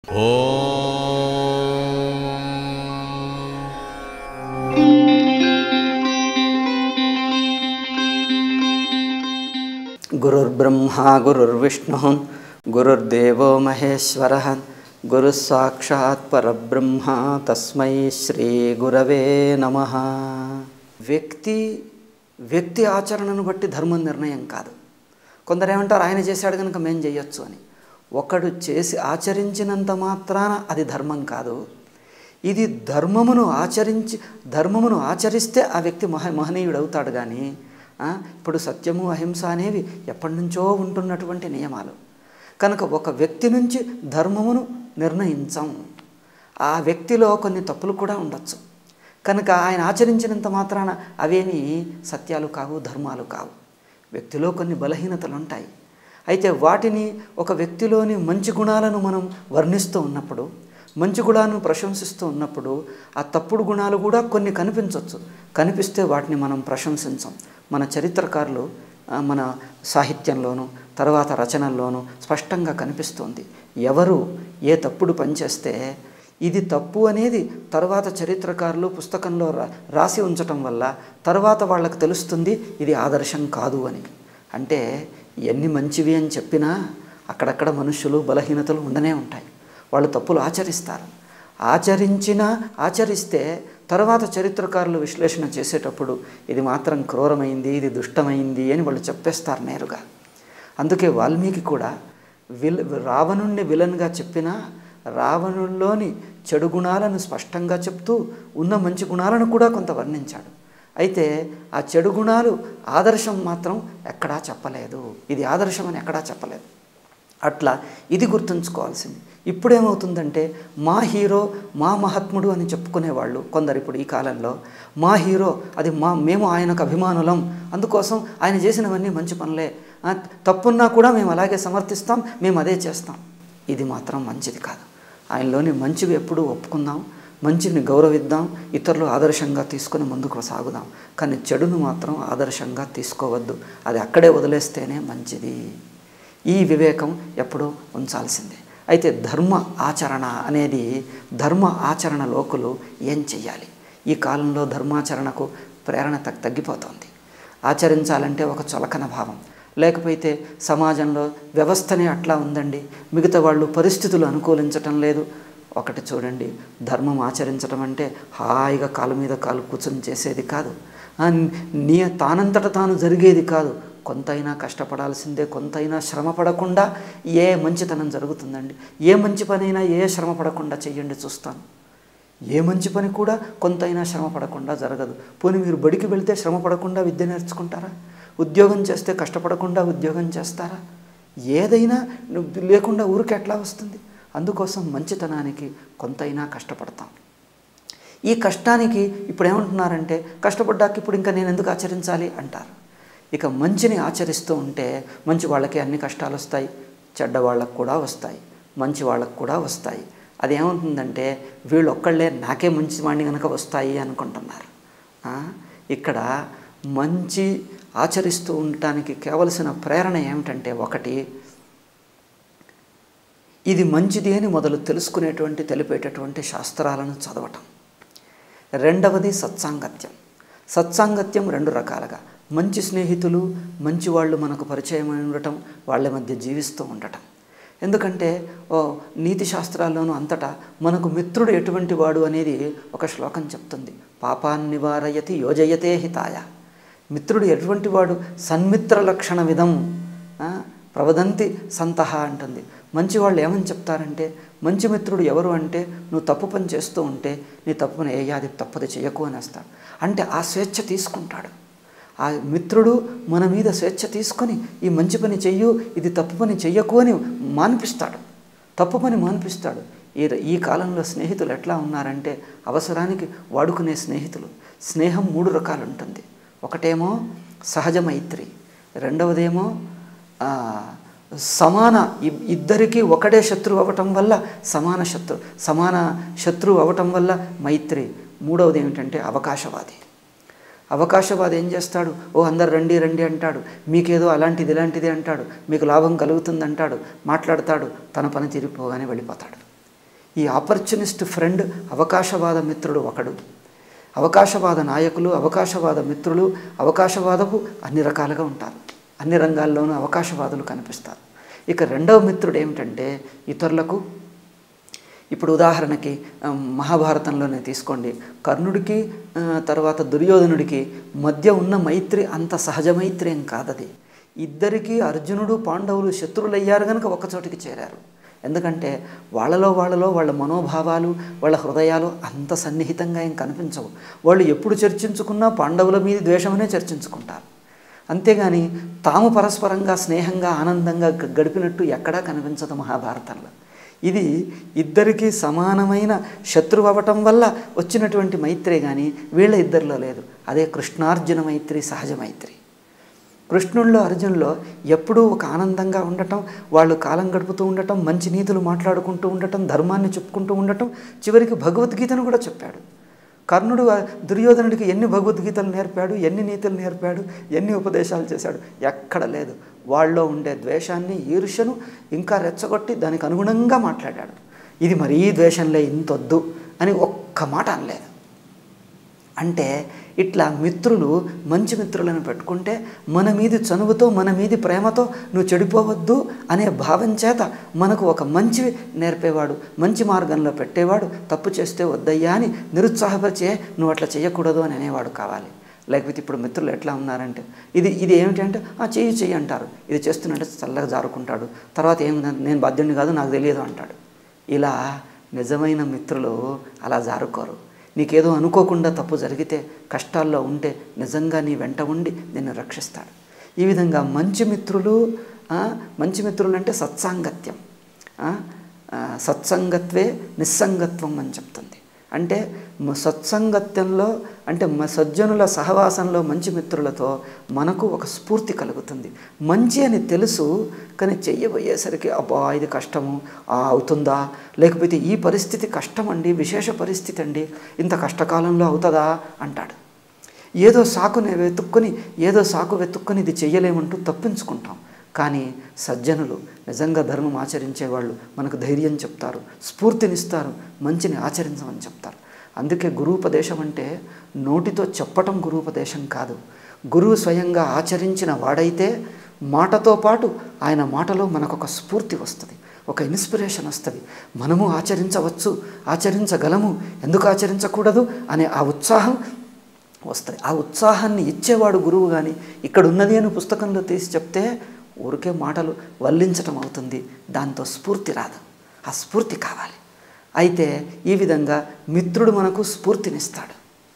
గురుర్బ్రహ్మా గురుర్విష్ణు గురుర్దేవో మహేశ్వర గురు సాక్షాత్ పరబ్రహ్మ తస్మై శ్రీ గురవే నమ వ్యక్తి వ్యక్తి ఆచరణను బట్టి ధర్మం నిర్ణయం కాదు కొందరు ఏమంటారు ఆయన చేశాడు కనుక మేం చేయొచ్చు అని ఒకడు చేసి ఆచరించినంత మాత్రాన అది ధర్మం కాదు ఇది ధర్మమును ఆచరించి ధర్మమును ఆచరిస్తే ఆ వ్యక్తి మహ మహనీయుడు అవుతాడు కానీ ఆ, ఇప్పుడు సత్యము అహింస అనేవి ఎప్పటి నుంచో ఉంటున్నటువంటి నియమాలు కనుక ఒక వ్యక్తి నుంచి ధర్మమును నిర్ణయించం ఆ వ్యక్తిలో కొన్ని తప్పులు కూడా ఉండొచ్చు కనుక ఆయన ఆచరించినంత మాత్రాన అవేమి సత్యాలు కావు ధర్మాలు కావు వ్యక్తిలో కొన్ని బలహీనతలు ఉంటాయి అయితే వాటిని ఒక వ్యక్తిలోని మంచి గుణాలను మనం వర్ణిస్తూ ఉన్నప్పుడు మంచి గుణాలను ప్రశంసిస్తూ ఉన్నప్పుడు ఆ తప్పుడు గుణాలు కూడా కొన్ని కనిపించవచ్చు కనిపిస్తే వాటిని మనం ప్రశంసించం మన చరిత్రకారులు ఆ, మన సాహిత్యంలోనూ తర్వాత రచనల్లోనూ స్పష్టంగా కనిపిస్తోంది ఎవరు ఏ తప్పుడు పనిచేస్తే ఇది తప్పు అనేది తర్వాత చరిత్రకారులు పుస్తకంలో రా రాసి ఉంచటం వల్ల తర్వాత వాళ్ళకి తెలుస్తుంది ఇది ఆదర్శం కాదు అని అంటే ఎన్ని మంచివి అని చెప్పినా అక్కడక్కడ మనుషులు బలహీనతలు ఉండనే ఉంటాయి వాళ్ళు తప్పులు ఆచరిస్తారు ఆచరించినా ఆచరిస్తే తర్వాత చరిత్రకారులు విశ్లేషణ చేసేటప్పుడు ఇది మాత్రం క్రూరమైంది ఇది దుష్టమైంది అని వాళ్ళు చెప్పేస్తారు నేరుగా అందుకే వాల్మీకి కూడా విల్ రావణుణ్ణి విలన్గా చెప్పినా రావణుల్లోని చెడు గుణాలను స్పష్టంగా చెప్తూ ఉన్న మంచి గుణాలను కూడా కొంత వర్ణించాడు అయితే ఆ చెడు గుణాలు ఆదర్శం మాత్రం ఎక్కడా చెప్పలేదు ఇది ఆదర్శం అని ఎక్కడా చెప్పలేదు అట్లా ఇది గుర్తుంచుకోవాల్సింది ఇప్పుడేమవుతుందంటే మా హీరో మా మహాత్ముడు అని చెప్పుకునేవాళ్ళు కొందరు ఇప్పుడు ఈ కాలంలో మా హీరో అది మా మేము ఆయనకు అభిమానులం అందుకోసం ఆయన చేసినవన్నీ మంచి పనులే ఆ, తప్పున్నా కూడా మేము అలాగే సమర్థిస్తాం మేము అదే చేస్తాం ఇది మాత్రం మంచిది కాదు ఆయనలోని మంచివి ఎప్పుడూ ఒప్పుకుందాం మంచిని గౌరవిద్దాం ఇతరులు ఆదర్శంగా తీసుకొని ముందుకు సాగుదాం కానీ చెడును మాత్రం ఆదర్శంగా తీసుకోవద్దు అది అక్కడే వదిలేస్తేనే మంచిది ఈ వివేకం ఎప్పుడూ ఉంచాల్సిందే అయితే ధర్మ ఆచరణ అనేది ధర్మ ఆచరణ లోకులు ఏం చెయ్యాలి ఈ కాలంలో ధర్మాచరణకు ప్రేరణ తగ్ తగ్గిపోతోంది ఆచరించాలంటే ఒక చులకన భావం లేకపోతే సమాజంలో వ్యవస్థనే అట్లా ఉందండి మిగతా వాళ్ళు పరిస్థితులు అనుకూలించటం లేదు ఒకటి చూడండి ధర్మం ఆచరించడం అంటే హాయిగా కాలు మీద కాలు కూర్చొని చేసేది కాదు ఆ, నీ తానంతట తాను జరిగేది కాదు కొంతైనా కష్టపడాల్సిందే కొంతైనా శ్రమ పడకుండా ఏ మంచితనం జరుగుతుందండి ఏ మంచి పనైనా ఏ శ్రమ పడకుండా చెయ్యండి చూస్తాను ఏ మంచి పని కూడా కొంతైనా శ్రమ పడకుండా జరగదు పోనీ మీరు బడికి వెళ్తే శ్రమ పడకుండా విద్య నేర్చుకుంటారా ఉద్యోగం చేస్తే కష్టపడకుండా ఉద్యోగం చేస్తారా ఏదైనా నువ్వు లేకుండా ఊరికి ఎట్లా వస్తుంది అందుకోసం మంచితనానికి కొంతైనా కష్టపడతాం ఈ కష్టానికి ఇప్పుడు ఏమంటున్నారంటే కష్టపడ్డాక ఇప్పుడు ఇంకా నేను ఎందుకు ఆచరించాలి అంటారు ఇక మంచిని ఆచరిస్తూ ఉంటే మంచి వాళ్ళకి అన్ని కష్టాలు వస్తాయి చెడ్డ వాళ్ళకు కూడా వస్తాయి మంచి వాళ్ళకు కూడా వస్తాయి అది ఏమవుతుందంటే వీళ్ళు ఒక్కళ్ళే నాకే మంచి వాడిని కనుక వస్తాయి అనుకుంటున్నారు ఆ? ఇక్కడ మంచి ఆచరిస్తూ ఉండటానికి కావలసిన ప్రేరణ ఏమిటంటే ఒకటి ఇది మంచిది అని మొదలు తెలుసుకునేటువంటి తెలిపేటటువంటి శాస్త్రాలను చదవటం రెండవది సత్సాంగత్యం సత్సాంగత్యం రెండు రకాలుగా మంచి స్నేహితులు మంచి వాళ్ళు మనకు పరిచయం అయి ఉండటం వాళ్ళ మధ్య జీవిస్తూ ఉండటం ఎందుకంటే ఓ నీతి శాస్త్రాల్లోనూ అంతటా మనకు మిత్రుడు ఎటువంటి వాడు అనేది ఒక శ్లోకం చెప్తుంది పాపాన్నివారయతి యోజయతే హితాయ మిత్రుడు ఎటువంటి వాడు సన్మిత్ర లక్షణ విధం ఆ, ప్రవదంతి సంతహ అంటుంది మంచి వాళ్ళు ఏమని చెప్తారంటే మంచి మిత్రుడు ఎవరు అంటే నువ్వు తప్పు పని చేస్తూ ఉంటే నీ తప్పు పని ఏ అది తప్పది చేయకు అని వేస్తాడు అంటే ఆ స్వేచ్ఛ తీసుకుంటాడు ఆ మిత్రుడు మన మీద స్వేచ్ఛ తీసుకొని ఈ మంచి పని చెయ్యు ఇది తప్పు పని చెయ్యకు అని మాన్పిస్తాడు తప్పు పని మాన్పిస్తాడు ఈ ఈ కాలంలో స్నేహితులు ఎట్లా ఉన్నారంటే అవసరానికి వాడుకునే స్నేహితులు స్నేహం మూడు రకాలు ఉంటుంది ఒకటేమో సహజ మైత్రి రెండవదేమో ఆ, సమాన ఇ- ఇద్దరికీ ఒకటే శత్రువు అవ్వటం వల్ల సమాన శత్రు సమాన శత్రువు అవ్వటం వల్ల మైత్రి మూడవది ఏమిటంటే అవకాశవాది అవకాశవాది ఏం చేస్తాడు ఓ అందరు రండి రండి అంటాడు మీకేదో అలాంటిది ఇలాంటిది అంటాడు మీకు లాభం కలుగుతుంది అంటాడు మాట్లాడతాడు తన పని తీరిపోగానే వెళ్ళిపోతాడు ఈ ఆపర్చునిస్ట్ ఫ్రెండ్ అవకాశవాద మిత్రుడు ఒకడు అవకాశవాద నాయకులు అవకాశవాద మిత్రులు అవకాశవాదపు అన్ని రకాలుగా ఉంటారు అన్ని రంగాల్లోనూ అవకాశవాదులు కనిపిస్తారు ఇక రెండవ మిత్రుడు ఏమిటంటే ఇతరులకు ఇప్పుడు ఉదాహరణకి ఆ, మహాభారతంలోనే తీసుకోండి కర్ణుడికి ఆ, తర్వాత దుర్యోధనుడికి మధ్య ఉన్న మైత్రి అంత సహజ మైత్రి ఏం కాదది ఇద్దరికీ అర్జునుడు పాండవులు శత్రువులయ్యారు కనుక ఒకచోటికి చేరారు ఎందుకంటే వాళ్ళలో వాళ్ళలో వాళ్ళ మనోభావాలు వాళ్ళ హృదయాలు అంత సన్నిహితంగా ఏం కనిపించవు వాళ్ళు ఎప్పుడు చర్చించుకున్నా పాండవుల మీద ద్వేషమనే చర్చించుకుంటారు అంతేగాని తాము పరస్పరంగా స్నేహంగా ఆనందంగా గ- గడిపినట్టు ఎక్కడా కనిపించదు మహాభారతంలో ఇది ఇద్దరికీ సమానమైన శత్రువు అవ్వటం వల్ల వచ్చినటువంటి మైత్రే కానీ వీళ్ళ ఇద్దరిలో లేదు అదే కృష్ణార్జున మైత్రి సహజ మైత్రి కృష్ణుల్లో అర్జునుల్లో ఎప్పుడూ ఒక ఆనందంగా ఉండటం వాళ్ళు కాలం గడుపుతూ ఉండటం మంచి నీతులు మాట్లాడుకుంటూ ఉండటం ధర్మాన్ని చెప్పుకుంటూ ఉండటం చివరికి భగవద్గీతను కూడా చెప్పాడు కర్ణుడు ఆ దుర్యోధనుడికి ఎన్ని భగవద్గీతలు నేర్పాడు ఎన్ని నీతులు నేర్పాడు ఎన్ని ఉపదేశాలు చేశాడు ఎక్కడ లేదు వాళ్ళలో ఉండే ద్వేషాన్ని ఈర్ష్యను ఇంకా రెచ్చగొట్టి దానికి అనుగుణంగా మాట్లాడాడు ఇది మరీ ద్వేషంలే ఇంతొద్దు అని ఒక్క మాట అనలేదు అంటే ఇట్లా మిత్రులు మంచి మిత్రులను పెట్టుకుంటే మన మీది చనువుతో మన మీది ప్రేమతో నువ్వు చెడిపోవద్దు అనే భావం చేత మనకు ఒక మంచి నేర్పేవాడు మంచి మార్గంలో పెట్టేవాడు తప్పు చేస్తే వద్దయ్యా అని నిరుత్సాహపరిచే నువ్వు అట్లా చేయకూడదు అని అనేవాడు కావాలి లేకపోతే ఇప్పుడు మిత్రులు ఎట్లా ఉన్నారంటే ఇది ఇది ఏమిటి అంటే "ఆ, చెయ్యి చెయ్యి అంటారు ఇది చేస్తున్నట్టే చల్లగా జారుకుంటాడు తర్వాత ఏం నేను బాధ్యుడిని కాదు నాకు తెలియదు అంటాడు ఇలా నిజమైన మిత్రులు అలా జారుకోరు నీకేదో అనుకోకుండా తప్పు జరిగితే కష్టాల్లో ఉంటే నిజంగా నీ వెంట ఉండి నిన్ను రక్షిస్తాడు ఈ విధంగా మంచి మిత్రులు ఆ, మంచి మిత్రులు అంటే సత్సాంగత్యం ఆ, ఆ, సత్సంగత్వే నిస్సంగత్వం అని చెప్తుంది అంటే మ- సత్సంగత్యంలో అంటే మ సజ్జనుల సహవాసంలో మంచి మిత్రులతో మనకు ఒక స్ఫూర్తి కలుగుతుంది మంచి అని తెలుసు కానీ చెయ్యబోయేసరికి అబ్బా ఇది కష్టము ఆ, అవుతుందా లేకపోతే ఈ పరిస్థితి కష్టం అండి విశేష పరిస్థితి అండి ఇంత కష్టకాలంలో అవుతుందా అంటాడు ఏదో సాకుని వెతుక్కొని ఏదో సాకు వెతుక్కొని ఇది చెయ్యలేమంటూ తప్పించుకుంటాం కానీ సజ్జనులు నిజంగా ధర్మం ఆచరించేవాళ్ళు మనకు ధైర్యం చెప్తారు స్ఫూర్తినిస్తారు మంచిని ఆచరించమని చెప్తారు అందుకే గురూపదేశం అంటే నోటితో చెప్పటం గురూపదేశం కాదు గురువు స్వయంగా ఆచరించిన వాడైతే మాటతో పాటు ఆయన మాటలో మనకు ఒక స్ఫూర్తి వస్తుంది ఒక ఇన్స్పిరేషన్ వస్తుంది మనము ఆచరించవచ్చు ఆచరించగలము ఎందుకు ఆచరించకూడదు అనే ఆ ఉత్సాహం వస్తాయి ఆ ఉత్సాహాన్ని ఇచ్చేవాడు గురువు కానీ ఇక్కడ ఉన్నది అని పుస్తకంలో తీసి చెప్తే ఊరికే మాటలు వల్లించటం అవుతుంది దాంతో స్ఫూర్తి రాదు ఆ స్ఫూర్తి కావాలి అయితే ఈ విధంగా మిత్రుడు మనకు స్ఫూర్తినిస్తాడు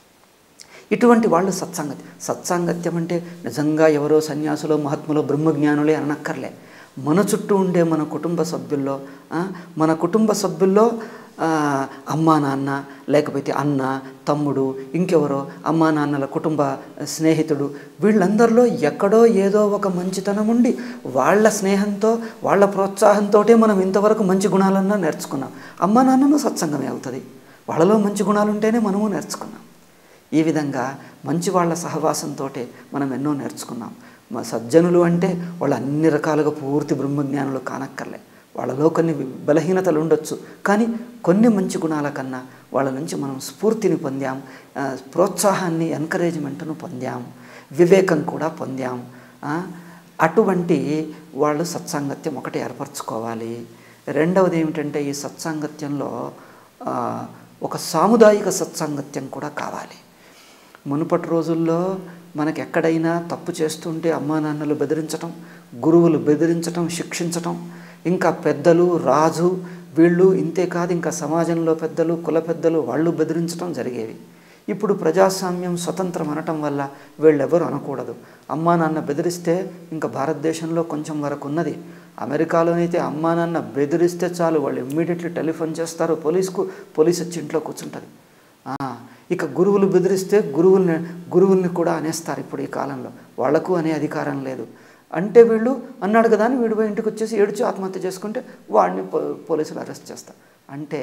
ఇటువంటి వాళ్ళు సత్సంగతి సత్సాంగత్యం అంటే నిజంగా ఎవరో సన్యాసులో మహాత్ములో బ్రహ్మజ్ఞానులే అనక్కర్లే మన చుట్టూ ఉండే మన కుటుంబ సభ్యుల్లో ఆ, మన కుటుంబ సభ్యుల్లో ఆ, అమ్మా నాన్న లేకపోతే అన్న తమ్ముడు ఇంకెవరో అమ్మా నాన్నల కుటుంబ స్నేహితుడు వీళ్ళందరిలో ఎక్కడో ఏదో ఒక మంచితనం ఉండి వాళ్ళ స్నేహంతో వాళ్ళ ప్రోత్సాహంతో మనం ఇంతవరకు మంచి గుణాలన్నా నేర్చుకున్నాం అమ్మా నాన్నను సత్సంగమే అవుతుంది వాళ్ళలో మంచి గుణాలు ఉంటేనే మనము నేర్చుకున్నాం ఈ విధంగా మంచి వాళ్ళ సహవాసంతో మనం ఎన్నో నేర్చుకున్నాం మా సజ్జనులు అంటే వాళ్ళు అన్ని రకాలుగా పూర్తి బ్రహ్మజ్ఞానులు కానక్కర్లే వాళ్ళలో కొన్ని బలహీనతలు ఉండొచ్చు కానీ కొన్ని మంచి గుణాల కన్నా వాళ్ళ నుంచి మనం స్ఫూర్తిని పొందాం ఆ, ప్రోత్సాహాన్ని ఎంకరేజ్మెంట్ను పొందాం వివేకం కూడా పొందాం ఆ, అటువంటి వాళ్ళు సత్సాంగత్యం ఒకటి ఏర్పరచుకోవాలి రెండవది ఏమిటంటే ఈ సత్సాంగత్యంలో ఆ, ఒక సాముదాయిక సత్సాంగత్యం కూడా కావాలి మునుపటి రోజుల్లో మనకి ఎక్కడైనా తప్పు చేస్తుంటే అమ్మా నాన్నలు బెదిరించటం గురువులు బెదిరించటం శిక్షించటం ఇంకా పెద్దలు రాజు వీళ్ళు ఇంతే కాదు ఇంకా సమాజంలో పెద్దలు కుల పెద్దలు వాళ్ళు బెదిరించటం జరిగేవి ఇప్పుడు ప్రజాస్వామ్యం స్వతంత్రం అనటం వల్ల వీళ్ళెవరు అనకూడదు అమ్మా నాన్న బెదిరిస్తే ఇంకా భారతదేశంలో కొంచెం వరకు ఉన్నది అమెరికాలోనైతే అమ్మా నాన్న బెదిరిస్తే చాలు వాళ్ళు ఇమ్మీడియట్లీ టెలిఫోన్ చేస్తారు పోలీస్కు పోలీస్ వచ్చి ఇంట్లో కూర్చుంటుంది ఆ, ఇక గురువులు బెదిరిస్తే గురువుల్ని గురువుల్ని కూడా అనేస్తారు ఇప్పుడు ఈ కాలంలో వాళ్లకు అనే అధికారం లేదు అంటే వీళ్ళు అన్నాడు కదా అని వీడు పోయి ఇంటికి వచ్చేసి ఏడ్చి ఆత్మహత్య చేసుకుంటే వాడిని పో పోలీసులు అరెస్ట్ చేస్తారు అంటే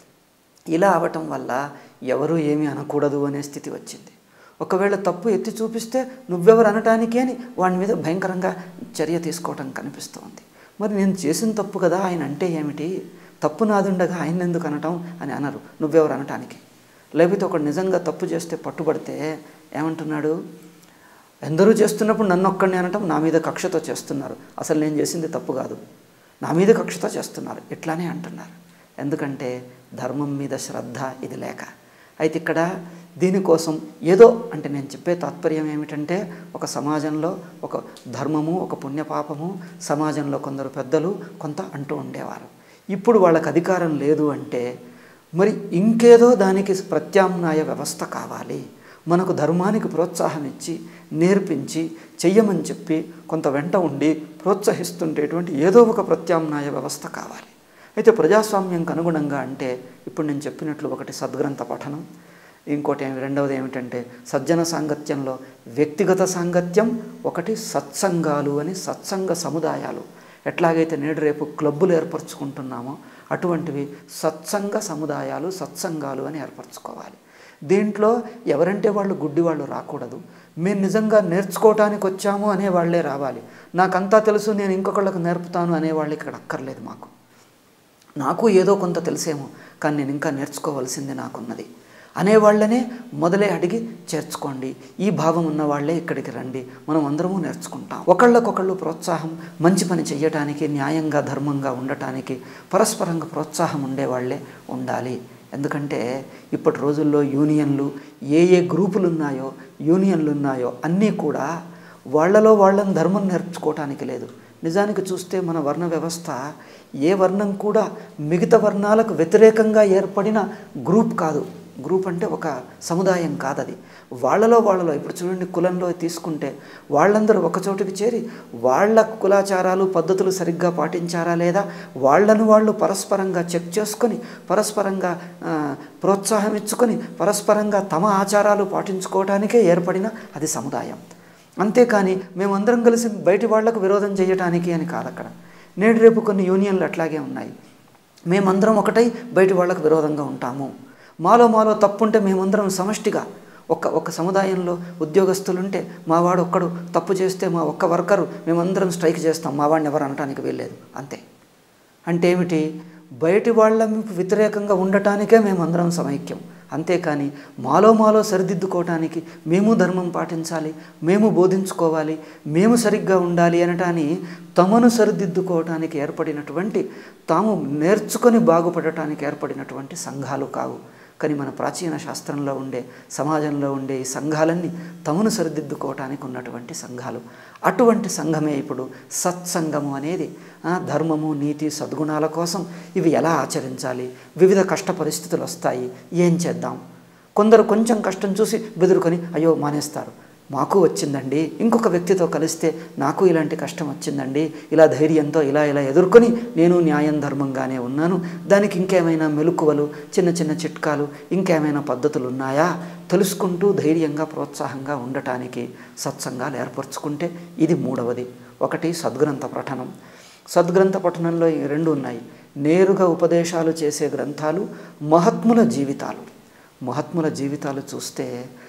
ఇలా అవటం వల్ల ఎవరు ఏమీ అనకూడదు అనే స్థితి వచ్చింది ఒకవేళ తప్పు ఎత్తి చూపిస్తే నువ్వెవరు అనటానికే అని వాడి మీద భయంకరంగా చర్య తీసుకోవటం కనిపిస్తోంది మరి నేను చేసిన తప్పు కదా ఆయన అంటే ఏమిటి తప్పు నాదుండగా ఆయన ఎందుకు అనటం అని అనరు నువ్వెవరు అనటానికి లేకపోతే ఒకడు నిజంగా తప్పు చేస్తే పట్టుబడితే ఏమంటున్నాడు ఎందరూ చేస్తున్నప్పుడు నన్ను ఒక్కడిని అనటం నా మీద కక్షతో చేస్తున్నారు అసలు నేను చేసింది తప్పు కాదు నా మీద కక్షతో చేస్తున్నారు ఇట్లానే అంటున్నారు ఎందుకంటే ధర్మం మీద శ్రద్ధ ఇది లేక అయితే ఇక్కడ దీనికోసం ఏదో అంటే నేను చెప్పే తాత్పర్యం ఏమిటంటే ఒక సమాజంలో ఒక ధర్మము ఒక పుణ్యపాపము సమాజంలో కొందరు పెద్దలు కొంత అంటూ ఉండేవారు ఇప్పుడు వాళ్ళకి అధికారం లేదు అంటే మరి ఇంకేదో దానికి ప్రత్యామ్నాయ వ్యవస్థ కావాలి మనకు ధర్మానికి ప్రోత్సాహం ఇచ్చి నేర్పించి చెయ్యమని చెప్పి కొంత వెంట ఉండి ప్రోత్సహిస్తుండేటువంటి ఏదో ఒక ప్రత్యామ్నాయ వ్యవస్థ కావాలి అయితే ప్రజాస్వామ్యంకి అనుగుణంగా అంటే ఇప్పుడు నేను చెప్పినట్లు ఒకటి సద్గ్రంథ పఠనం ఇంకోటి ఏమి రెండవది ఏమిటంటే సజ్జన సాంగత్యంలో వ్యక్తిగత సాంగత్యం ఒకటి సత్సంగాలు అని సత్సంగ సముదాయాలు ఎట్లాగైతే నేడు రేపు క్లబ్బులు ఏర్పరచుకుంటున్నామో అటువంటివి సత్సంగ సముదాయాలు సత్సంగాలు అని ఏర్పరచుకోవాలి దీంట్లో ఎవరంటే వాళ్ళు గుడ్డి వాళ్ళు రాకూడదు మేము నిజంగా నేర్చుకోవటానికి వచ్చాము అనే వాళ్ళే రావాలి నాకంతా తెలుసు నేను ఇంకొకళ్ళకు నేర్పుతాను అనేవాళ్ళు ఇక్కడ అక్కర్లేదు మాకు నాకు ఏదో కొంత తెలిసేమో కానీ నేను ఇంకా నేర్చుకోవాల్సింది నాకున్నది అనేవాళ్ళనే మొదలే అడిగి చేర్చుకోండి ఈ భావం ఉన్న వాళ్ళే ఇక్కడికి రండి మనం అందరము నేర్చుకుంటాం ఒకళ్ళకొకళ్ళు ప్రోత్సాహం మంచి పని చెయ్యటానికి న్యాయంగా ధర్మంగా ఉండటానికి పరస్పరంగా ప్రోత్సాహం ఉండేవాళ్లే ఉండాలి ఎందుకంటే ఇప్పటి రోజుల్లో యూనియన్లు ఏ ఏ గ్రూపులు ఉన్నాయో యూనియన్లు ఉన్నాయో అన్నీ కూడా వాళ్ళలో వాళ్ళని ధర్మం నేర్చుకోవటానికి లేదు నిజానికి చూస్తే మన వర్ణ వ్యవస్థ ఏ వర్ణం కూడా మిగతా వర్ణాలకు వ్యతిరేకంగా ఏర్పడిన గ్రూప్ కాదు గ్రూప్ అంటే ఒక సముదాయం కాదది వాళ్ళలో వాళ్ళలో ఇప్పుడు చూడండి కులంలో తీసుకుంటే వాళ్ళందరూ ఒకచోటికి చేరి వాళ్ళ కులాచారాలు పద్ధతులు సరిగ్గా పాటించారా లేదా వాళ్ళను వాళ్ళు పరస్పరంగా చెక్ చేసుకొని పరస్పరంగా ఆ, ప్రోత్సాహం ఇచ్చుకొని పరస్పరంగా తమ ఆచారాలు పాటించుకోవటానికే ఏర్పడిన అది సముదాయం అంతేకాని మేమందరం కలిసి బయటి వాళ్లకు విరోధం చేయటానికి అని కాదు అక్కడ నేడు రేపు కొన్ని యూనియన్లు అట్లాగే ఉన్నాయి మేమందరం ఒకటై బయటి వాళ్ళకు విరోధంగా ఉంటాము మాలో మాలో తప్పుంటే మేమందరం సమష్టిగా ఒక ఒక సముదాయంలో ఉద్యోగస్తులుంటే మా వాడు ఒక్కడు తప్పు చేస్తే మా ఒక్క వర్కరు మేమందరం స్ట్రైక్ చేస్తాం మా వాడిని ఎవరు అనటానికి వీల్లేదు అంతే అంటే ఏమిటి బయటి వాళ్ళ వ్యతిరేకంగా ఉండటానికే మేమందరం సమైక్యం అంతేకాని మాలో మాలో సరిదిద్దుకోవటానికి మేము ధర్మం పాటించాలి మేము బోధించుకోవాలి మేము సరిగ్గా ఉండాలి అనటాన్ని తమను సరిదిద్దుకోవటానికి ఏర్పడినటువంటి తాము నేర్చుకొని బాగుపడటానికి ఏర్పడినటువంటి సంఘాలు కావు కానీ మన ప్రాచీన శాస్త్రంలో ఉండే సమాజంలో ఉండే ఈ సంఘాలన్నీ తమను సరిదిద్దుకోవటానికి ఉన్నటువంటి సంఘాలు అటువంటి సంఘమే ఇప్పుడు సత్సంగము అనేది ఆ, ధర్మము నీతి సద్గుణాల కోసం ఇవి ఎలా ఆచరించాలి వివిధ కష్ట పరిస్థితులు వస్తాయి ఏం చేద్దాం కొందరు కొంచెం కష్టం చూసి బెదురుకొని అయ్యో మానేస్తారు మాకు వచ్చిందండి ఇంకొక వ్యక్తితో కలిస్తే నాకు ఇలాంటి కష్టం వచ్చిందండి ఇలా ధైర్యంతో ఇలా ఇలా ఎదుర్కొని నేను న్యాయం ధర్మంగానే ఉన్నాను దానికి ఇంకేమైనా మెలకువలు చిన్న చిన్న చిట్కాలు ఇంకేమైనా పద్ధతులు ఉన్నాయా తెలుసుకుంటూ ధైర్యంగా ప్రోత్సాహంగా ఉండటానికి సత్సంగాలు ఏర్పరచుకుంటే ఇది మూడవది ఒకటి సద్గ్రంథ పఠనం సద్గ్రంథ పఠనంలో ఈ రెండు ఉన్నాయి నేరుగా ఉపదేశాలు చేసే గ్రంథాలు మహాత్ముల జీవితాలు మహాత్ముల జీవితాలు చూస్తే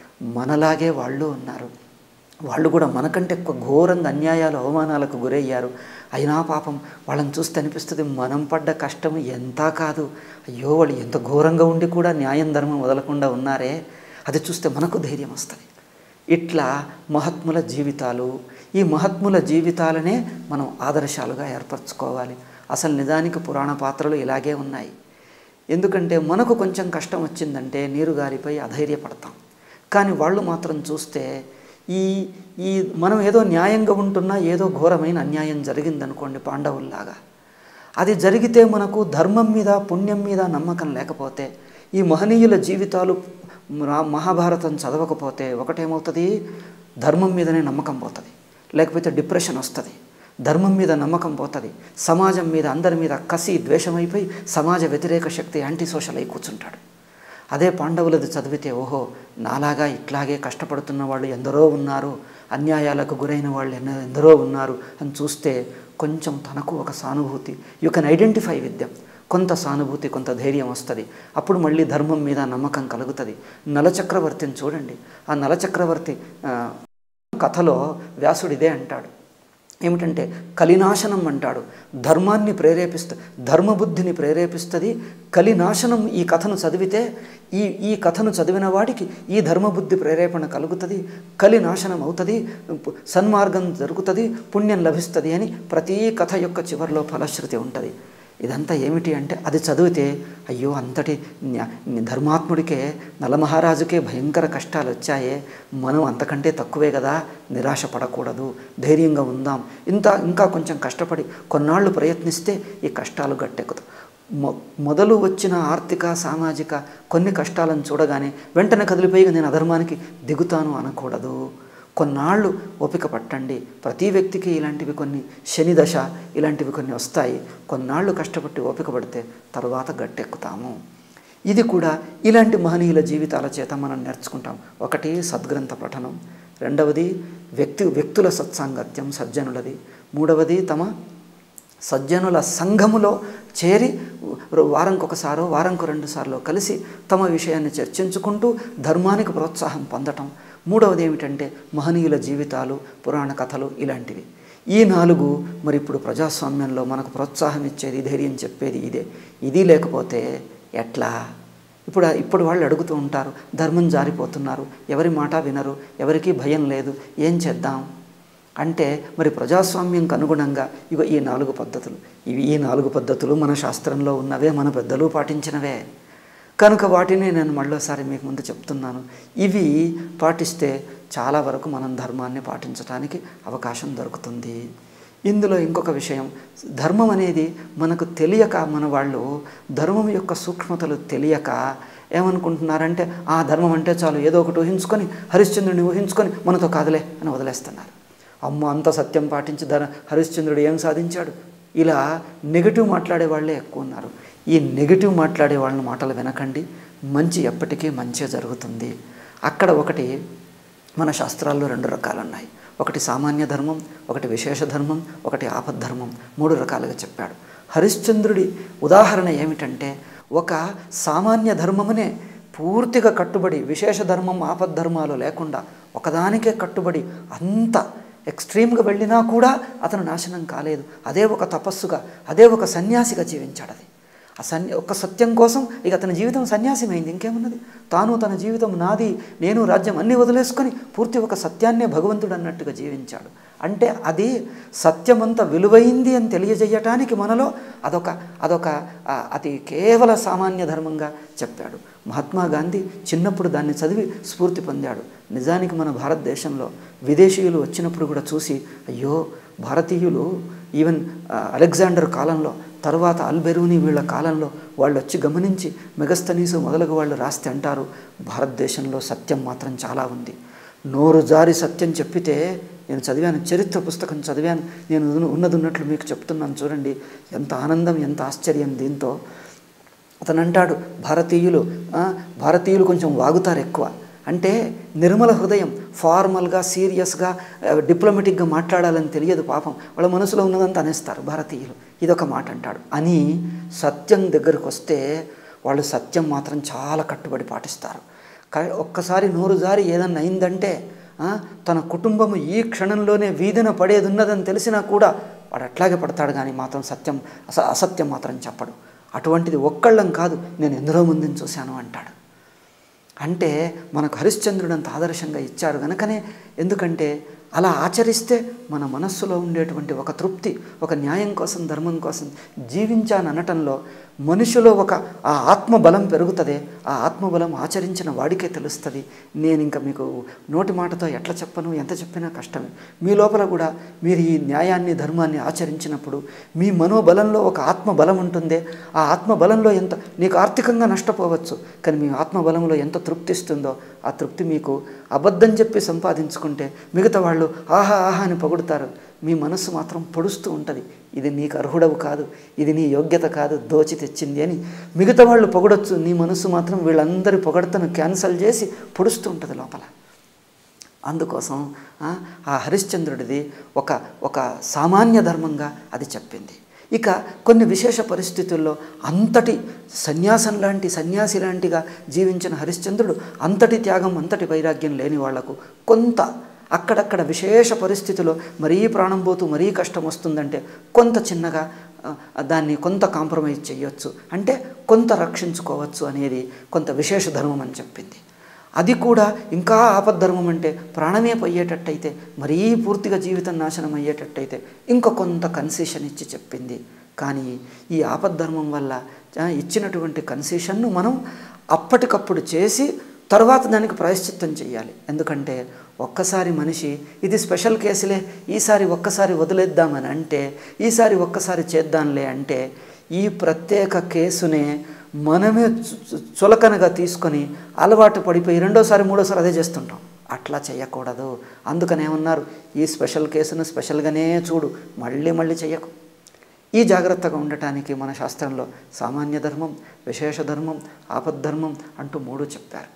మనలాగే వాళ్ళు ఉన్నారు వాళ్ళు కూడా మనకంటే ఎక్కువ ఘోరంగా అన్యాయాలు అవమానాలకు గురయ్యారు అయినా పాపం వాళ్ళని చూస్తే అనిపిస్తుంది మనం పడ్డ కష్టం ఎంత కాదు అయ్యో వాళ్ళు ఎంత ఘోరంగా ఉండి కూడా న్యాయం ధర్మం వదలకుండా ఉన్నారే అది చూస్తే మనకు ధైర్యం వస్తుంది ఇట్లా మహాత్ముల జీవితాలు ఈ మహాత్ముల జీవితాలనే మనం ఆదర్శాలుగా ఏర్పరచుకోవాలి అసలు నిజానికి పురాణ పాత్రలు ఇలాగే ఉన్నాయి ఎందుకంటే మనకు కొంచెం కష్టం వచ్చిందంటే నీరు గారిపై అధైర్యపడతాం కానీ వాళ్ళు మాత్రం చూస్తే ఈ ఈ మనం ఏదో న్యాయంగా ఉంటున్నా ఏదో ఘోరమైన అన్యాయం జరిగిందనుకోండి పాండవుల్లాగా అది జరిగితే మనకు ధర్మం మీద పుణ్యం మీద నమ్మకం లేకపోతే ఈ మహనీయుల జీవితాలు రా- మహాభారతం చదవకపోతే ఒకటేమవుతుంది ధర్మం మీదనే నమ్మకం పోతుంది లేకపోతే డిప్రెషన్ వస్తుంది ధర్మం మీద నమ్మకం పోతుంది సమాజం మీద అందరి మీద కసి ద్వేషమైపోయి సమాజ వ్యతిరేక శక్తి యాంటీ సోషల్ అయి కూర్చుంటాడు అదే పాండవులది చదివితే ఓహో నాలాగా ఇట్లాగే కష్టపడుతున్న వాళ్ళు ఎందరో ఉన్నారు అన్యాయాలకు గురైన వాళ్ళు ఎన్న ఎందరో ఉన్నారు అని చూస్తే కొంచెం తనకు ఒక సానుభూతి you can identify with them కొంత సానుభూతి కొంత ధైర్యం వస్తుంది అప్పుడు మళ్ళీ ధర్మం మీద నమ్మకం కలుగుతుంది నలచక్రవర్తిని చూడండి ఆ నలచక్రవర్తి ఆ, కథలో వ్యాసుడు ఇదే అంటాడు ఏమిటంటే కలినాశనం అంటాడు ధర్మాన్ని ప్రేరేపిస్తు ధర్మబుద్ధిని ప్రేరేపిస్తుంది కలినాశనం ఈ కథను చదివితే ఈ ఈ కథను చదివిన వాడికి ఈ ధర్మబుద్ధి ప్రేరేపణ కలుగుతుంది కలి నాశనం అవుతుంది సన్మార్గం జరుగుతుంది పుణ్యం లభిస్తుంది అని ప్రతి కథ యొక్క చివరిలో ఫలశ్రుతి ఉంటుంది ఇదంతా ఏమిటి అంటే అది చదివితే అయ్యో అంతటి న్యా- ధర్మాత్ముడికే నలమహారాజుకే భయంకర కష్టాలు వచ్చాయే మనం అంతకంటే తక్కువే కదా నిరాశ పడకూడదు ధైర్యంగా ఉందాం ఇంత ఇంకా కొంచెం కష్టపడి కొన్నాళ్ళు ప్రయత్నిస్తే ఈ కష్టాలు గట్టెక్కుతాయి మొ మొదలు వచ్చిన ఆర్థిక సామాజిక కొన్ని కష్టాలను చూడగానే వెంటనే కదిలిపోయి నేను అధర్మానికి దిగుతాను అనకూడదు కొన్నాళ్ళు ఓపిక పట్టండి ప్రతి వ్యక్తికి ఇలాంటివి కొన్ని శని దశ ఇలాంటివి కొన్ని వస్తాయి కొన్నాళ్ళు కష్టపట్టి ఓపిక పడితే తర్వాత గట్టెక్కుతాము ఇది కూడా ఇలాంటి మహనీయుల జీవితాల చేత మనం నేర్చుకుంటాం ఒకటి సద్గ్రంథ పఠనం రెండవది వ్యక్తి వ్యక్తుల సత్సాంగత్యం సజ్జనులది మూడవది తమ సజ్జనుల సంఘములో చేరి వారంకి ఒకసారో వారంకు రెండు సార్లు కలిసి తమ విషయాన్ని చర్చించుకుంటూ ధర్మానికి ప్రోత్సాహం పొందటం మూడవది ఏమిటంటే మహనీయుల జీవితాలు పురాణ కథలు ఇలాంటివి ఈ నాలుగు మరి ఇప్పుడు ప్రజాస్వామ్యంలో మనకు ప్రోత్సాహం ఇచ్చేది ధైర్యం చెప్పేది ఇదే ఇది లేకపోతే ఎట్లా ఇప్పుడు ఇప్పుడు వాళ్ళు అడుగుతూ ఉంటారు ధర్మం జారిపోతున్నారు ఎవరి మాట వినరు ఎవరికీ భయం లేదు ఏం చేద్దాం అంటే మరి ప్రజాస్వామ్యంకి అనుగుణంగా ఇగో ఈ నాలుగు పద్ధతులు ఇవి ఈ నాలుగు పద్ధతులు మన శాస్త్రంలో ఉన్నవే మన పెద్దలు పాటించినవే కనుక వాటిని నేను మళ్ళోసారి మీకు ముందు చెప్తున్నాను ఇవి పాటిస్తే చాలా వరకు మనం ధర్మాన్ని పాటించడానికి అవకాశం దొరుకుతుంది ఇందులో ఇంకొక విషయం ధర్మం అనేది మనకు తెలియక మన వాళ్ళు ధర్మం యొక్క సూక్ష్మతలు తెలియక ఏమనుకుంటున్నారంటే ఆ ధర్మం అంటే చాలు ఏదో ఒకటి ఊహించుకొని హరిశ్చంద్రుని ఊహించుకొని మనతో కాదులే అని వదిలేస్తున్నారు అమ్మ అంత సత్యం పాటించి ధర హరిశ్చంద్రుడు ఏం సాధించాడు ఇలా నెగిటివ్ మాట్లాడే వాళ్ళే ఎక్కువ ఉన్నారు ఈ నెగిటివ్ మాట్లాడే వాళ్ళ మాటలు వినకండి మంచి ఎప్పటికీ మంచి జరుగుతుంది అక్కడ ఒకటి మన శాస్త్రాల్లో రెండు రకాలు ఉన్నాయి ఒకటి సామాన్య ధర్మం ఒకటి విశేష ధర్మం ఒకటి ఆపద్ధర్మం మూడు రకాలుగా చెప్పాడు హరిశ్చంద్రుడి ఉదాహరణ ఏమిటంటే ఒక సామాన్య ధర్మమునే పూర్తిగా కట్టుబడి విశేష ధర్మం ఆపద్ధర్మాలు లేకుండా ఒకదానికే కట్టుబడి అంత ఎక్స్ట్రీమ్గా వెళ్ళినా కూడా అతను నాశనం కాలేదు అదే ఒక తపస్సుగా అదే ఒక సన్యాసిగా జీవించాడు అది ఆ సన్య ఒక్క సత్యం కోసం ఇక అతని జీవితం సన్యాసమైంది ఇంకేమున్నది తాను తన జీవితం నాది నేను రాజ్యం అన్నీ వదిలేసుకొని పూర్తి ఒక సత్యాన్నే భగవంతుడు అన్నట్టుగా జీవించాడు అంటే అది సత్యమంత విలువైంది అని తెలియజేయటానికి మనలో అదొక అదొక ఆ, అతి కేవల సామాన్య ధర్మంగా చెప్పాడు మహాత్మా గాంధీ చిన్నప్పుడు దాన్ని చదివి స్ఫూర్తి పొందాడు నిజానికి మన భారతదేశంలో విదేశీయులు వచ్చినప్పుడు కూడా చూసి అయ్యో భారతీయులు ఈవెన్ ఆ, అలెగ్జాండర్ కాలంలో తర్వాత అల్బెరూని వీళ్ళ కాలంలో వాళ్ళు వచ్చి గమనించి మెగస్తనీసు మొదలగు వాళ్ళు రాస్తే అంటారు భారతదేశంలో సత్యం మాత్రం చాలా ఉంది నోరు జారి సత్యం చెప్పితే నేను చదివాను చరిత్ర పుస్తకం చదివాను నేను ఉన్న- ఉన్నది ఉన్నట్లు మీకు చెప్తున్నాను చూడండి ఎంత ఆనందం ఎంత ఆశ్చర్యం దీంతో అతను అంటాడు భారతీయులు ఆ, భారతీయులు కొంచెం వాగుతారు ఎక్కువ అంటే నిర్మల హృదయం ఫార్మల్గా సీరియస్గా డిప్లొమాటిక్గా మాట్లాడాలని తెలియదు పాపం వాళ్ళ మనసులో ఉన్నదంతా అనేస్తారు భారతీయులు ఇదొక మాట అంటాడు అని సత్యం దగ్గరకు వస్తే వాళ్ళు సత్యం మాత్రం చాలా కట్టుబడి పాటిస్తారు క- ఒక్కసారి నోరు జారి ఏదన్నా అయిందంటే ఆ, తన కుటుంబము ఈ క్షణంలోనే వీధిన పడేది ఉన్నదని తెలిసినా కూడా వాడు అట్లాగే పడతాడు కానీ మాత్రం సత్యం అస అసత్యం మాత్రం చెప్పడు అటువంటిది ఒక్కళ్ళం కాదు నేను ఎందరో మందిని చూశాను అంటాడు అంటే మనకు హరిశ్చంద్రుడు అంత ఆదర్శంగా ఇచ్చారు కనుకనే ఎందుకంటే అలా ఆచరిస్తే మన మనస్సులో ఉండేటువంటి ఒక తృప్తి ఒక న్యాయం కోసం ధర్మం కోసం జీవించాననటంలో మనిషిలో ఒక ఆ ఆత్మబలం పెరుగుతుంది ఆ ఆత్మబలం ఆచరించిన వాడికే తెలుస్తుంది నేను ఇంకా మీకు నోటి మాటతో ఎట్లా చెప్పను ఎంత చెప్పినా కష్టమే మీ లోపల కూడా మీరు ఈ న్యాయాన్ని ధర్మాన్ని ఆచరించినప్పుడు మీ మనోబలంలో ఒక ఆత్మబలం ఉంటుంది ఆ ఆత్మబలంలో ఎంత నీకు ఆర్థికంగా నష్టపోవచ్చు కానీ మీ ఆత్మబలంలో ఎంత తృప్తి ఇస్తుందో ఆ తృప్తి మీకు అబద్ధం చెప్పి సంపాదించుకుంటే మిగతా వాళ్ళు ఆహా ఆహా అని పొగుడుతారు మీ మనస్సు మాత్రం పొడుస్తూ ఉంటుంది ఇది నీకు అర్హుడవు కాదు ఇది నీ యోగ్యత కాదు దోచి తెచ్చింది అని మిగతా వాళ్ళు పొగడొచ్చు నీ మనస్సు మాత్రం వీళ్ళందరి పొగడతను క్యాన్సల్ చేసి పొడుస్తూ ఉంటుంది లోపల అందుకోసం ఆ, ఆ హరిశ్చంద్రుడిది ఒక ఒక సామాన్య ధర్మంగా అది చెప్పింది ఇక కొన్ని విశేష పరిస్థితుల్లో అంతటి సన్యాసం లాంటి సన్యాసి లాంటిగా జీవించిన హరిశ్చంద్రుడు అంతటి త్యాగం అంతటి వైరాగ్యం లేని వాళ్లకు కొంత అక్కడక్కడ విశేష పరిస్థితిలో మరీ ప్రాణం పోతూ మరీ కష్టం వస్తుందంటే కొంత చిన్నగా ఆ, దాన్ని కొంత కాంప్రమైజ్ చేయొచ్చు అంటే కొంత రక్షించుకోవచ్చు అనేది కొంత విశేష ధర్మం అని చెప్పింది అది కూడా ఇంకా ఆపద్ధర్మం అంటే ప్రాణమే పోయేటట్టయితే మరీ పూర్తిగా జీవితం నాశనం అయ్యేటట్టయితే ఇంకా కొంత కన్సెషన్ ఇచ్చి చెప్పింది కానీ ఈ ఆపద్ధర్మం వల్ల ఆ, ఇచ్చినటువంటి కన్సెషన్ను మనం అప్పటికప్పుడు చేసి తర్వాత దానికి ప్రాయశ్చిత్తం చేయాలి ఎందుకంటే ఒక్కసారి మనిషి ఇది స్పెషల్ కేసులే ఈసారి ఒక్కసారి వదిలేద్దామని అంటే ఈసారి ఒక్కసారి చేద్దాంలే అంటే ఈ ప్రత్యేక కేసునే మనమే చు- చు- చులకనగా తీసుకొని అలవాటు పడిపోయి రెండోసారి మూడోసారి అదే చేస్తుంటాం అట్లా చేయకూడదు అందుకనే ఉన్నారు ఈ స్పెషల్ కేసును స్పెషల్గానే చూడు మళ్ళీ మళ్ళీ చెయ్యకు ఈ జాగ్రత్తగా ఉండటానికి మన శాస్త్రంలో సామాన్య ధర్మం విశేష ధర్మం ఆపద్ధర్మం అంటూ మూడు చెప్పారు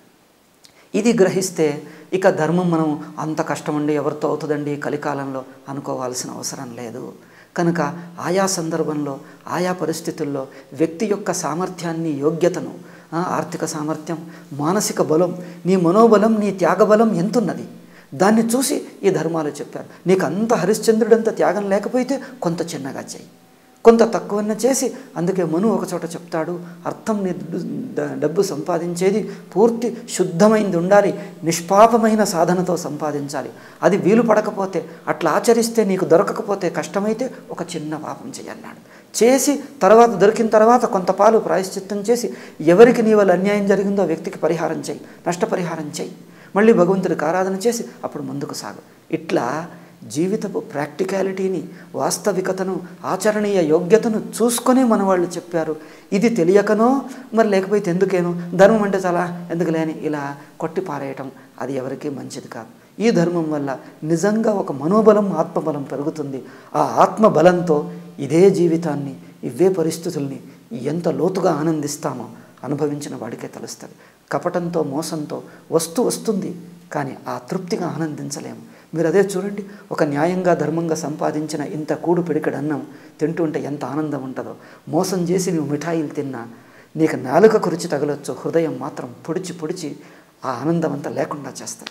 ఇది గ్రహిస్తే ఇక ధర్మం మనం అంత కష్టమండి ఎవరితో అవుతుందండి ఈ కలికాలంలో అనుకోవాల్సిన అవసరం లేదు కనుక ఆయా సందర్భంలో ఆయా పరిస్థితుల్లో వ్యక్తి యొక్క సామర్థ్యాన్ని యోగ్యతను ఆ, ఆర్థిక సామర్థ్యం మానసిక బలం నీ మనోబలం నీ త్యాగబలం ఎంతున్నది దాన్ని చూసి ఈ ధర్మాలు చెప్పారు నీకు అంత హరిశ్చంద్రుడంత త్యాగం లేకపోతే కొంత చిన్నగా చేయి కొంత తక్కువన్న చేసి అందుకే మను ఒక చోట చెప్తాడు అర్థం ని- ద- డబ్బు సంపాదించేది పూర్తి శుద్ధమైంది ఉండాలి నిష్పాపమైన సాధనతో సంపాదించాలి అది వీలు పడకపోతే అట్లా ఆచరిస్తే నీకు దొరకకపోతే కష్టమైతే ఒక చిన్న పాపం చేయన్నాడు చేసి తర్వాత దొరికిన తర్వాత కొంత పాలు ప్రాయశ్చిత్తం చేసి ఎవరికి నీ వల్ల అన్యాయం జరిగిందో ఆ వ్యక్తికి పరిహారం చేయి నష్టపరిహారం చేయి మళ్ళీ భగవంతుడికి ఆరాధన చేసి అప్పుడు ముందుకు సాగు ఇట్లా జీవితపు ప్రాక్టికాలిటీని వాస్తవికతను ఆచరణీయ యోగ్యతను చూసుకొని మన వాళ్ళు చెప్పారు ఇది తెలియకనో మరి లేకపోతే ఎందుకేనో ధర్మం అంటే చాలా ఎందుకు లేని ఇలా కొట్టి పారేయటం అది ఎవరికీ మంచిది కాదు ఈ ధర్మం వల్ల నిజంగా ఒక మనోబలం ఆత్మబలం పెరుగుతుంది ఆ ఆత్మబలంతో ఇదే జీవితాన్ని ఇవే పరిస్థితుల్ని ఎంత లోతుగా ఆనందిస్తామో అనుభవించిన వాడికే తెలుస్తుంది కపటంతో మోసంతో వస్తు వస్తుంది కానీ ఆ తృప్తిగా ఆనందించలేము మీరు అదే చూడండి ఒక న్యాయంగా ధర్మంగా సంపాదించిన ఇంత కూడు పిడికడు అన్నం తింటుంటే ఎంత ఆనందం ఉంటుందో మోసం చేసి నువ్వు మిఠాయిలు తిన్నా నీకు నాలుకకు రుచి తగలొచ్చు హృదయం మాత్రం పొడిచి పొడిచి ఆ ఆనందం అంతా లేకుండా చేస్తాయి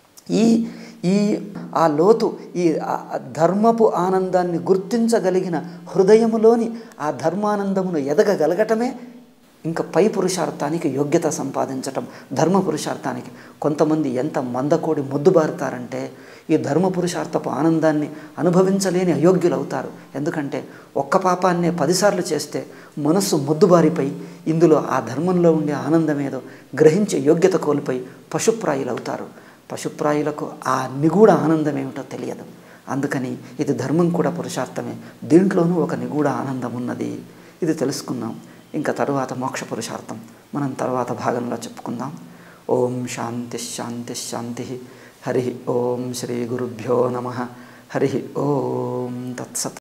ఈ ఈ ఆ లోతు ఈ ఆ- ఆ ధర్మపు ఆనందాన్ని గుర్తించగలిగిన హృదయములోని ఆ ధర్మానందమును ఎదగగలగటమే ఇంకా పై పురుషార్థానికి యోగ్యత సంపాదించటం ధర్మ పురుషార్థానికి కొంతమంది ఎంత మందకోడి మొద్దుబారుతారంటే ఈ ధర్మ పురుషార్థపు ఆనందాన్ని అనుభవించలేని అయోగ్యులు అవుతారు ఎందుకంటే ఒక్క పాపాన్నే పదిసార్లు చేస్తే మనస్సు మొద్దుబారిపై ఇందులో ఆ ధర్మంలో ఉండే ఆనందం ఏదో గ్రహించే యోగ్యత కోల్పోయి పశుప్రాయులు అవుతారు పశుప్రాయులకు ఆ నిగూఢ ఆనందం ఏమిటో తెలియదు అందుకని ఇది ధర్మం కూడా పురుషార్థమే దీంట్లోనూ ఒక నిగూఢ ఆనందం ఉన్నది ఇది తెలుసుకున్నాం ఇంకా తరువాత మోక్ష పురుషార్థం మనం తర్వాత భాగంలో చెప్పుకుందాం ఓం శాంతి శాంతి శాంతి హరి ఓం శ్రీ గురుభ్యో నమ హరి ఓం తత్సత్